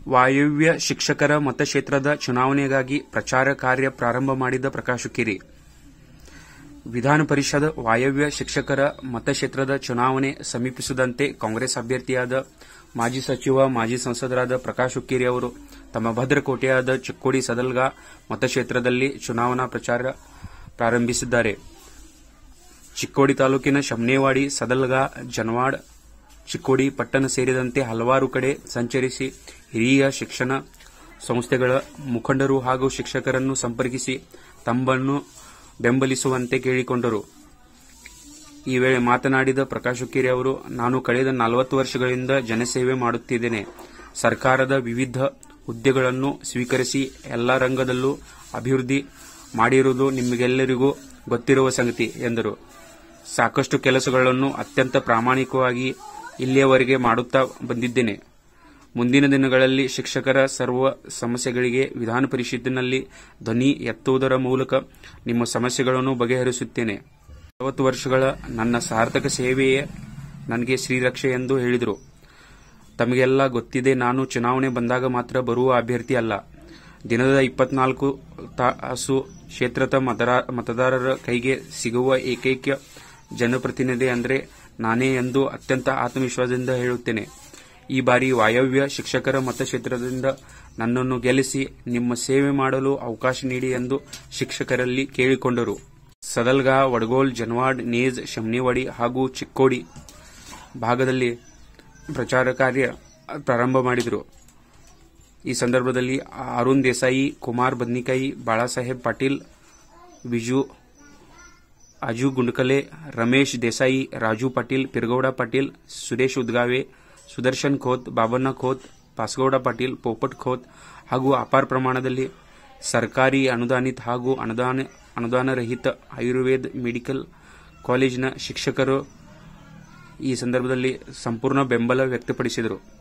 ವಾಯವ್ಯ ಶಿಕ್ಷಕರ ಮತಕ್ಷೇತ್ರದ ಚುನಾವಣೆಗಾಗಿ ಪ್ರಚಾರ ಕಾರ್ಯ ಪ್ರಾರಂಭ ಮಾಡಿದ ಪ್ರಕಾಶ್ ಹುಕ್ಕೇರಿ ವಿಧಾನ ಪರಿಷತ್ ವಾಯವ್ಯ ಶಿಕ್ಷಕರ ಮತಕ್ಷೇತ್ರದ ಚುನಾವಣೆ ಸಮೀಪಿಸುತ್ತಿದ್ದಂತೆ ಕಾಂಗ್ರೆಸ್ ಅಭ್ಯರ್ಥಿಯಾದ ಮಾಜಿ ಸಚಿವ ಮಾಜಿ ಸಂಸದರಾದ ಪ್ರಕಾಶ್ ಹುಕ್ಕೇರಿ ಅವರು ತಮ್ಮ ಭದ್ರಕೋಟೆಯಾದ ಚಿಕ್ಕೋಡಿ ಸದಲ್ಗಾ ಮತಕ್ಷೇತ್ರದಲ್ಲಿ ಚುನಾವಣಾ ಪ್ರಚಾರ ಪ್ರಾರಂಭಿಸಿದ್ದಾರೆ ಚಿಕ್ಕೋಡಿ ತಾಲೂಕಿನ ಶಮ್ನೇವಾಡಿ ಸದಲ್ಗಾ ಜನವಾಡ್ ಚಿಕ್ಕೋಡಿ ಪಟ್ಟಣ ಸೇರಿದಂತೆ ಹಲವಾರು ಕಡೆ ಸಂಚರಿಸಿ ಹಿರಿಯ ಶಿಕ್ಷಣ ಸಂಸ್ಥೆಗಳ ಮುಖಂಡರು ಹಾಗೂ ಶಿಕ್ಷಕರನ್ನು ಸಂಪರ್ಕಿಸಿ ತಮ್ಮನ್ನು ಬೆಂಬಲಿಸುವಂತೆ ಕೇಳಿಕೊಂಡರು ಈ ವೇಳೆ ಮಾತನಾಡಿದ ಪ್ರಕಾಶ್ ಹುಕ್ಕೇರಿ ಅವರು ನಾನು ಕಳೆದ ನಲವತ್ತು ವರ್ಷಗಳಿಂದ ಜನಸೇವೆ ಮಾಡುತ್ತಿದ್ದೇನೆ ಸರ್ಕಾರದ ವಿವಿಧ ಹುದ್ದೆಗಳನ್ನು ಸ್ವೀಕರಿಸಿ ಎಲ್ಲ ರಂಗದಲ್ಲೂ ಅಭಿವೃದ್ಧಿ ಮಾಡಿರುವುದು ನಿಮಗೆಲ್ಲರಿಗೂ ಗೊತ್ತಿರುವ ಸಂಗತಿ ಎಂದರು ಸಾಕಷ್ಟು ಕೆಲಸಗಳನ್ನು ಅತ್ಯಂತ ಪ್ರಾಮಾಣಿಕವಾಗಿ ಇಲ್ಲಿಯವರೆಗೆ ಮಾಡುತ್ತಾ ಬಂದಿದ್ದೇನೆ ಮುಂದಿನ ದಿನಗಳಲ್ಲಿ ಶಿಕ್ಷಕರ ಸರ್ವ ಸಮಸ್ಯೆಗಳಿಗೆ ವಿಧಾನ ಪರಿಷತ್ತಿನಲ್ಲಿ ಧ್ವನಿ ಎತ್ತುವುದರ ಮೂಲಕ ನಿಮ್ಮ ಸಮಸ್ಯೆಗಳನ್ನು ಬಗೆಹರಿಸುತ್ತೇನೆ ನಲವತ್ತು ವರ್ಷಗಳ ನನ್ನ ಸಾರ್ಥಕ ಸೇವೆಯೇ ನನಗೆ ಶ್ರೀರಕ್ಷೆ ಎಂದು ಹೇಳಿದರು ತಮಗೆಲ್ಲ ಗೊತ್ತಿದೆ ನಾನು ಚುನಾವಣೆ ಬಂದಾಗ ಮಾತ್ರ ಬರುವ ಅಭ್ಯರ್ಥಿ ಅಲ್ಲ ದಿನದ ಇಪ್ಪತ್ನಾಲ್ಕು ತಾಸು ಕ್ಷೇತ್ರದ ಮತರಾ- ಮತದಾರರ ಕೈಗೆ ಸಿಗುವ ಏಕೈಕ ಜನಪ್ರತಿನಿಧಿ ಅಂದರೆ ನಾನೇ ಎಂದು ಅತ್ಯಂತ ಆತ್ಮವಿಶ್ವಾಸದಿಂದ ಹೇಳುತ್ತೇನೆ ಈ ಬಾರಿ ವಾಯವ್ಯ ಶಿಕ್ಷಕರ ಮತಕ್ಷೇತ್ರದಿಂದ ನನ್ನನ್ನು ಗೆಲ್ಲಿಸಿ ನಿಮ್ಮ ಸೇವೆ ಮಾಡಲು ಅವಕಾಶ ನೀಡಿ ಎಂದು ಶಿಕ್ಷಕರಲ್ಲಿ ಕೇಳಿಕೊಂಡರು ಸದಲ್ಗಾ ವಡಗೋಲ್ ಜನವಾಡ್ ನೇಜ್ ಶಮ್ನಿವಾಡಿ ಹಾಗೂ ಚಿಕ್ಕೋಡಿ ಭಾಗದಲ್ಲಿ ಪ್ರಚಾರ ಕಾರ್ಯ ಪ್ರಾರಂಭ ಮಾಡಿದರು ಈ ಸಂದರ್ಭದಲ್ಲಿ ಅರುಣ್ ದೇಸಾಯಿ ಕುಮಾರ್ ಬದ್ನಿಕಾಯಿ ಬಾಳಾಸಾಹೇಬ್ ಪಾಟೀಲ್ ವಿಜು ಅಜು ಗುಂಡ್ಕಲೆ ರಮೇಶ್ ದೇಸಾಯಿ ರಾಜು ಪಾಟೀಲ್ ಪಿರಗೌಡ ಪಾಟೀಲ್ ಸುರೇಶ್ ಉದ್ಗಾವೆ ಸುದರ್ಶನ್ ಖೋತ್ ಬಾಬಣ್ಣ ಖೋತ್ ಪಾಸ್ಗೌಡ ಪಾಟೀಲ್ ಪೋಪಟ್ ಖೋತ್ ಹಾಗೂ ಅಪಾರ ಪ್ರಮಾಣದಲ್ಲಿ ಸರ್ಕಾರಿ ಅನುದಾನಿತ ಹಾಗೂ ಅನುದಾನ ಅನುದಾನ ರಹಿತ ಆಯುರ್ವೇದ ಮೆಡಿಕಲ್ ಕಾಲೇಜಿನ ಶಿಕ್ಷಕರು ಈ ಸಂದರ್ಭದಲ್ಲಿ ಸಂಪೂರ್ಣ ಬೆಂಬಲ ವ್ಯಕ್ತಪಡಿಸಿದರು